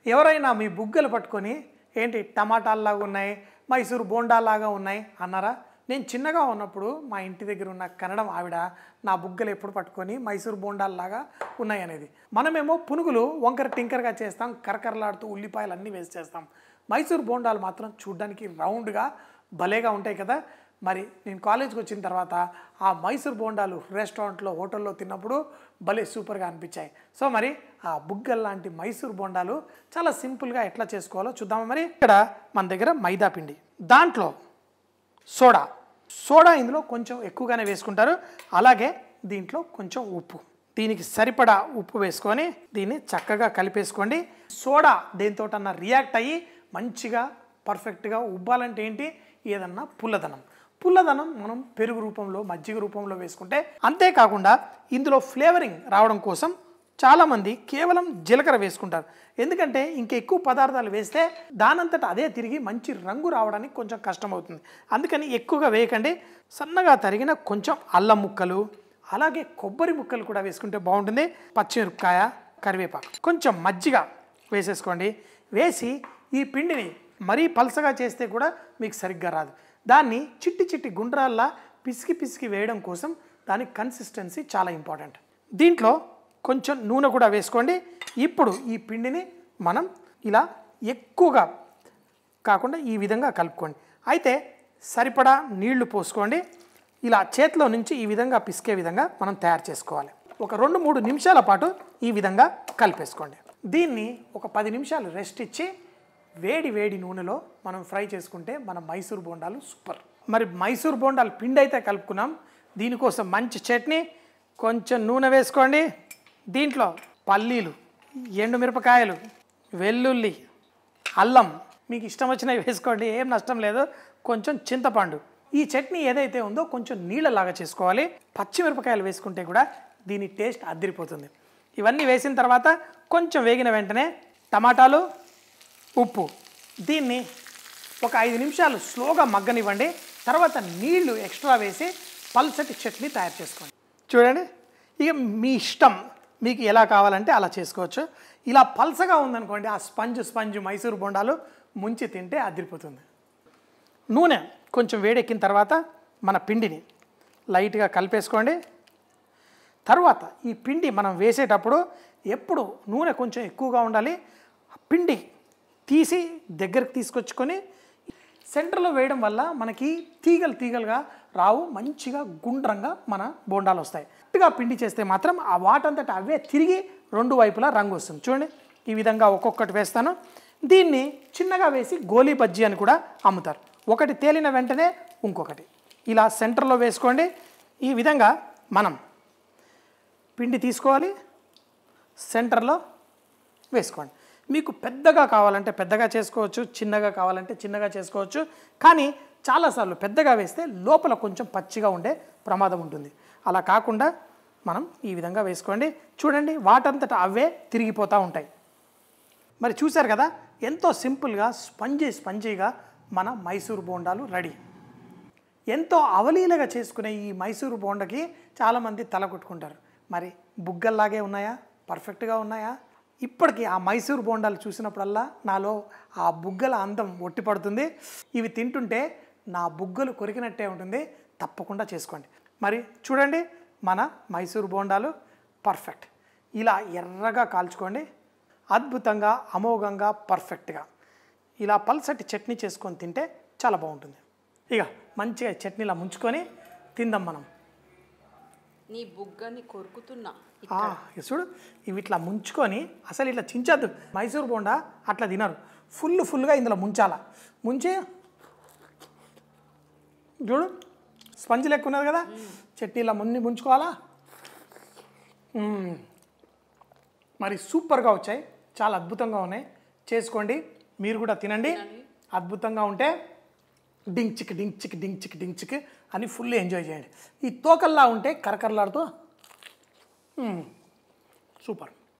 ఎవరైనా మీ బుగ్గలు పట్టుకొని ఏంటి టమాటాల్లాగా ఉన్నాయి మైసూరు బోండాలాగా ఉన్నాయి అన్నారా నేను చిన్నగా ఉన్నప్పుడు మా ఇంటి దగ్గర ఉన్న కన్నడం ఆవిడ నా బుగ్గలు ఎప్పుడు పట్టుకొని మైసూరు బోండాల్లాగా ఉన్నాయి అనేది మనమేమో పునుగులు వంకర టింకర్గా చేస్తాం కరకరలాడుతూ ఉల్లిపాయలు అన్నీ వేసి చేస్తాం మైసూరు బోండాలు మాత్రం చూడ్డానికి రౌండ్గా భలేగా ఉంటాయి కదా మరి నేను కాలేజ్కి వచ్చిన తర్వాత ఆ మైసూర్ బోండాలు రెస్టారెంట్లో హోటల్లో తిన్నప్పుడు భలే సూపర్గా అనిపించాయి సో మరి ఆ బుగ్గల్ లాంటి మైసూర్ బోండాలు చాలా సింపుల్గా ఎట్లా చేసుకోవాలో చూద్దామా మరి ఇక్కడ మన దగ్గర మైదా పిండి దాంట్లో సోడా సోడా ఇందులో కొంచెం ఎక్కువగానే వేసుకుంటారు అలాగే దీంట్లో కొంచెం ఉప్పు దీనికి సరిపడా ఉప్పు వేసుకొని దీన్ని చక్కగా కలిపేసుకోండి సోడా దేనితోటన్నా రియాక్ట్ అయ్యి మంచిగా పర్ఫెక్ట్గా ఉబ్బాలంటే ఏంటి ఏదన్నా పుల్లదనం పుల్లదనం మనం పెరుగు రూపంలో మజ్జిగ రూపంలో వేసుకుంటే అంతేకాకుండా ఇందులో ఫ్లేవరింగ్ రావడం కోసం చాలామంది కేవలం జీలకర్ర వేసుకుంటారు ఎందుకంటే ఇంకా ఎక్కువ పదార్థాలు వేస్తే దానంతట అదే తిరిగి మంచి రంగు రావడానికి కొంచెం కష్టం అవుతుంది అందుకని ఎక్కువగా వేయకండి సన్నగా తరిగిన కొంచెం అల్లం ముక్కలు అలాగే కొబ్బరి ముక్కలు కూడా వేసుకుంటే బాగుంటుంది పచ్చిమిరపకాయ కరివేపాకు కొంచెం మజ్జిగ వేసేసుకోండి వేసి ఈ పిండిని మరీ పలసగా చేస్తే కూడా మీకు సరిగ్గా రాదు దాన్ని చిట్టి చిట్టి గుండ్రాల్లా పిసికి పిసికి వేయడం కోసం దాని కన్సిస్టెన్సీ చాలా ఇంపార్టెంట్ దీంట్లో కొంచెం నూనె కూడా వేసుకోండి ఇప్పుడు ఈ పిండిని మనం ఇలా ఎక్కువగా కాకుండా ఈ విధంగా కలుపుకోండి అయితే సరిపడా నీళ్లు పోసుకోండి ఇలా చేతిలో నుంచి ఈ విధంగా పిసికే విధంగా మనం తయారు చేసుకోవాలి ఒక రెండు మూడు నిమిషాల పాటు ఈ విధంగా కలిపేసుకోండి దీన్ని ఒక పది నిమిషాలు రెస్ట్ ఇచ్చి వేడి వేడి నూనెలో మనం ఫ్రై చేసుకుంటే మన మైసూర్ బోండాలు సూపర్ మరి మైసూర్ బోండాలు పిండి అయితే కలుపుకున్నాం దీనికోసం మంచి చట్నీ కొంచెం నూనె వేసుకోండి దీంట్లో పల్లీలు ఎండుమిరపకాయలు వెల్లుల్లి అల్లం మీకు ఇష్టం వచ్చినవి వేసుకోండి ఏం నష్టం లేదు కొంచెం చింతపండు ఈ చట్నీ ఏదైతే ఉందో కొంచెం నీళ్ళలాగా చేసుకోవాలి పచ్చిమిరపకాయలు వేసుకుంటే కూడా దీని టేస్ట్ అదిరిపోతుంది ఇవన్నీ వేసిన తర్వాత కొంచెం వేగిన వెంటనే టమాటాలు ఉప్పు దీన్ని ఒక ఐదు నిమిషాలు స్లోగా మగ్గనివ్వండి తర్వాత నీళ్లు ఎక్స్ట్రా వేసి పల్సటి చట్నీ తయారు చేసుకోండి చూడండి ఇక మీ ఇష్టం మీకు ఎలా కావాలంటే అలా చేసుకోవచ్చు ఇలా పల్సగా ఉందనుకోండి ఆ స్పంజ్ స్పంజ్ మైసూర్ బొండాలు ముంచి తింటే అదిరిపోతుంది నూనె కొంచెం వేడెక్కిన తర్వాత మన పిండిని లైట్గా కలిపేసుకోండి తర్వాత ఈ పిండి మనం వేసేటప్పుడు ఎప్పుడు నూనె కొంచెం ఎక్కువగా ఉండాలి పిండి తీసి దగ్గరికి తీసుకొచ్చుకొని సెంటర్లో వేయడం వల్ల మనకి తీగలు తీగలుగా రావు మంచిగా గుండ్రంగా మన బోండాలు వస్తాయి గట్టిగా పిండి చేస్తే మాత్రం ఆ వాటంతట అవే తిరిగి రెండు వైపులా రంగు వస్తుంది చూడండి ఈ విధంగా ఒక్కొక్కటి వేస్తాను దీన్ని చిన్నగా వేసి గోలీ బజ్జీ అని కూడా అమ్ముతారు ఒకటి తేలిన వెంటనే ఇంకొకటి ఇలా సెంటర్లో వేసుకోండి ఈ విధంగా మనం పిండి తీసుకోవాలి సెంటర్లో వేసుకోండి మీకు పెద్దగా కావాలంటే పెద్దగా చేసుకోవచ్చు చిన్నగా కావాలంటే చిన్నగా చేసుకోవచ్చు కానీ చాలాసార్లు పెద్దగా వేస్తే లోపల కొంచెం పచ్చిగా ఉండే ప్రమాదం ఉంటుంది అలా కాకుండా మనం ఈ విధంగా వేసుకోండి చూడండి వాటంతట అవే తిరిగిపోతూ ఉంటాయి మరి చూశారు కదా ఎంతో సింపుల్గా స్పంజీ స్పంజీగా మన మైసూర్ బోండాలు రెడీ ఎంతో అవలీలగా చేసుకునే ఈ మైసూరు బోండకి చాలామంది తల కొట్టుకుంటారు మరి బుగ్గల్లాగే ఉన్నాయా పర్ఫెక్ట్గా ఉన్నాయా ఇప్పటికీ ఆ మైసూరు బోండాలు చూసినప్పుడల్లా నాలో ఆ బుగ్గల అందం ఒట్టిపడుతుంది ఇవి తింటుంటే నా బుగ్గలు కొరికినట్టే ఉంటుంది తప్పకుండా చేసుకోండి మరి చూడండి మన మైసూరు బోండాలు పర్ఫెక్ట్ ఇలా ఎర్రగా కాల్చుకోండి అద్భుతంగా అమోఘంగా పర్ఫెక్ట్గా ఇలా పల్సటి చట్నీ చేసుకొని తింటే చాలా బాగుంటుంది ఇక మంచిగా చట్నీలా ముంచుకొని తిందాం మనం నీ బుగ్గని కొరుకుతున్నా ఆ, ఇక చూడు ఇవి ఇట్లా ముంచుకొని అసలు ఇట్లా చించద్దు మైసూర్ బోండా అట్లా తినరు ఫుల్ ఫుల్గా ఇందులో ముంచాల ముంచి చూడు స్పంజ్ లెక్క ఉన్నది కదా చట్నీ ఇలా ముందు ముంచుకోవాలా మ్మ్. మరి సూపర్గా వచ్చాయి చాలా అద్భుతంగా ఉన్నాయి చేసుకోండి మీరు కూడా తినండి అద్భుతంగా ఉంటే డింగ్ చిక్ డింగ్ చిక్ డింగ్ చిక్ డింగ్ చిక్ అని ఫుల్ ఎంజాయ్ చేయండి ఈ తోకల్లా ఉంటే కరకరలాడుతూ మ్మ్. సూపర్